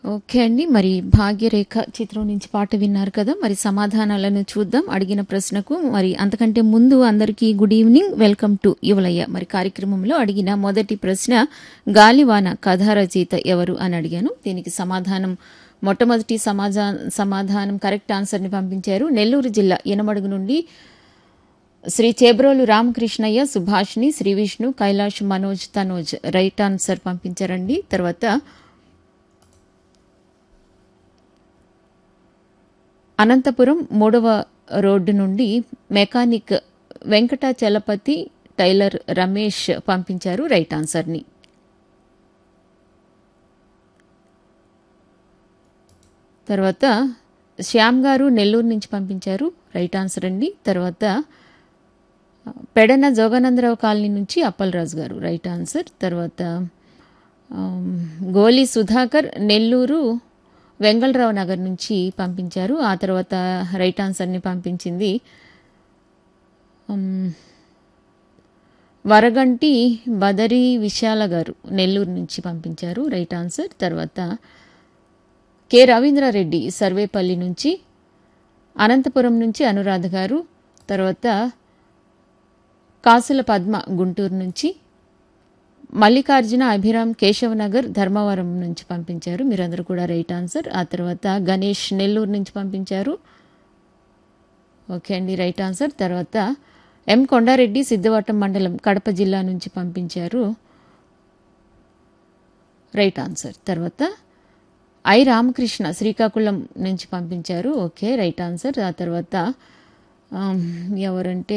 okay అండి మరి భాగ్యరేఖ చిత్రం నుంచి పాట విన్నారు కదా మరి సమాధానాలను చూద్దాం అడిగిన ప్రశ్నకు మరి అంతకంటే ముందు అందరికీ గుడ్ ఈవినింగ్ వెల్కమ్ టు యువలయ్య మరి కార్యక్రమంలో అడిగిన మొదటి ప్రశ్న గాలివాన కథ రచయిత ఎవరు అని అడిగాను దీనికి సమాధానం మొట్టమొదటి సమాజా సమాధానం కరెక్ట్ ఆన్సర్ని పంపించారు నెల్లూరు జిల్లా ఎనమడుగు నుండి శ్రీ చేబ్రోలు రామకృష్ణయ్య సుభాష్ని శ్రీ విష్ణు కైలాష్ మనోజ్ తనోజ్ రైట్ ఆన్సర్ పంపించారండి తర్వాత అనంతపురం మూడవ రోడ్డు నుండి మెకానిక్ వెంకటాచలపతి టైలర్ రమేష్ పంపించారు రైట్ ఆన్సర్ని తర్వాత శ్యామ్ గారు నెల్లూరు నుంచి పంపించారు రైట్ ఆన్సర్ అండి తర్వాత పెడన జోగానందరావు కాలనీ నుంచి అప్పలరాజు గారు రైట్ ఆన్సర్ తర్వాత ఆమ్, గోలి సుధాకర్ నెల్లూరు వెంగళరావు నగర్ నుంచి పంపించారు ఆ తర్వాత రైట్ ఆన్సర్ని పంపించింది ఆమ్, వరగంటి బదరి విశాల గారు నెల్లూరు నుంచి పంపించారు రైట్ ఆన్సర్ తర్వాత కె రవీంద్రారెడ్డి సర్వేపల్లి నుంచి అనంతపురం నుంచి అనురాధ గారు తర్వాత కాసుల పద్మ గుంటూరు నుంచి మల్లికార్జున అభిరామ్ కేశవనగర్ ధర్మవరం నుంచి పంపించారు మీరందరూ కూడా రైట్ ఆన్సర్ ఆ తర్వాత గణేష్ నెల్లూరు నుంచి పంపించారు ఓకే అండి రైట్ ఆన్సర్ తర్వాత ఎం కొండారెడ్డి సిద్ధవటం మండలం కడప జిల్లా నుంచి పంపించారు రైట్ ఆన్సర్ తర్వాత ఐ రామకృష్ణ శ్రీకాకుళం నుంచి పంపించారు ఓకే రైట్ ఆన్సర్ ఆ తర్వాత ఆమ్, ఎవరంటే